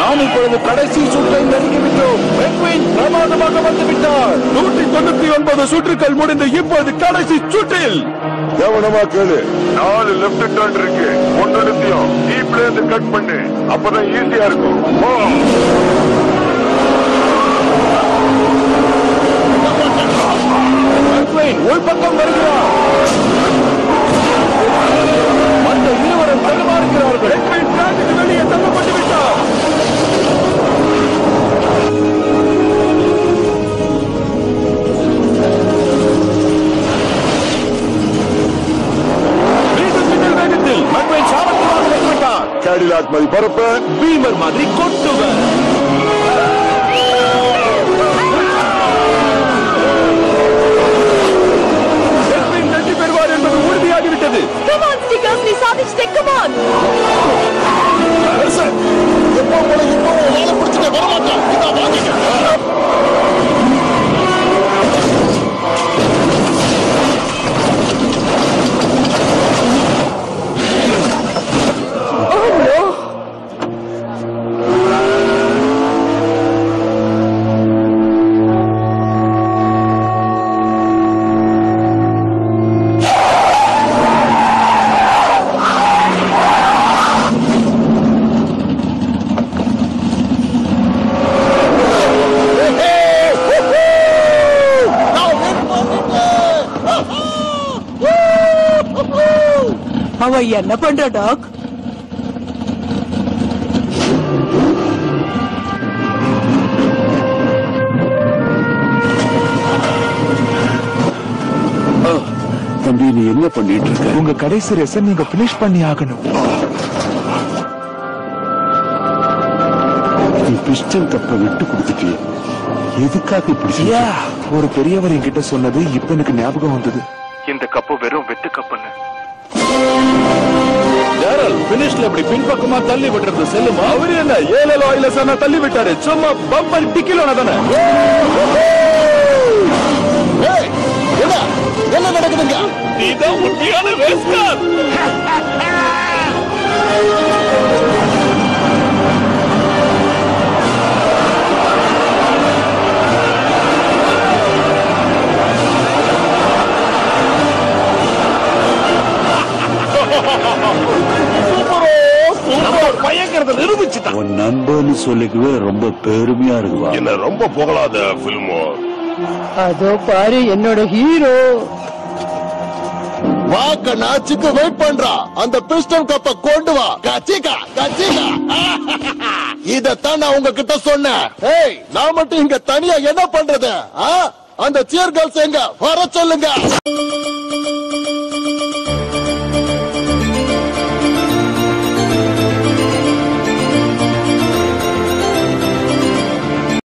நாம் இப்பொழுது கடைசி சுற்றை நெருங்கிவிட்டோம் பெண்குயின் பிரமாதமாக வந்து விட்டார் நூற்றி தொண்ணூத்தி ஒன்பது சுற்றுக்கள் முடிந்து இப்பொழுது கடைசி சுற்றில் கவனமா கேளு நாலு லெப்ட் டர்ன் இருக்கு ஒன்னு நித்தியம் டீப்ல இருந்து கட் பண்ணு அப்பதான் ஈஸியா இருக்கும் போ. பெண்குயின் உள்பக்கம் வருகிறார் மற்ற இருவரும் தடுமாறுகிறார்கள் பெண்குயின் டிராக்குக்கு வெளியே தள்ளப்பட்டு விட்டார் மீண்டும் மின்னல் வேகத்தில் மெக்வெயின் சாமர்த்தியமாக வந்துவிட்டார் கேடிலாக் மாதிரி பரப்ப பீமர் மாதிரி கொட்டுவர் பெண்குயின் வெற்றி பெறுவார் என்பது உறுதியாகிவிட்டது Come on, Stickers, நீ சாதிச்சிட்டே come on. எப்போ போல இப்போ வேலை பிடிச்சிட்டு வரமாட்டேன் இதான் வாங்கிக்க அவ என்ன பண்ற டாக் தம்பி நீ என்ன பண்ணிட்டு இருக்க உங்க கடைசி ரேஸ நீங்க பினிஷ் பண்ணி ஆகணும் நீ பிஸ்டல் கப்ப விட்டு கொடுத்துட்டிய எதுக்காக இப்படி செஞ்ச? ஒரு பெரியவர் என்கிட்ட சொன்னது இப்ப எனக்கு ஞாபகம் வந்தது இந்த கப்பு வெறும் வெட்டு கப்புன்னு டேரல் பினிஷ்ல இப்படி பின்பக்கமா தள்ளி விட்டுறது செல்லுமா அவர் என்ன ஏழு ஆயில சார் தள்ளி விட்டாரு சும்மா பம்பர் டிக்கிலோன தானே என்ன என்ன நடக்குதுங்க நீதான் உண்மையான ரேஸ்கார் பயங்கரத்தை நிரூபிச்சுட்டான் உன் நண்பன்னு சொல்லிக்கவே ரொம்ப பெருமையா இருக்குவா என்ன ரொம்ப புகழாத பிலிமோ அதோ பாரு என்னோட ஹீரோ வாக்க நாச்சுக்கு வெயிட் பண்றா அந்த பிஸ்டல் கப்ப கொண்டு வா கச்சிக்கா கச்சிக்கா இதத்தான் நான் உங்ககிட்ட சொன்னேன் ஏய் நான் மட்டும் இங்க தனியா என்ன பண்றது ஆ? அந்த சியர் கேர்ள்ஸ் எங்க வர சொல்லுங்க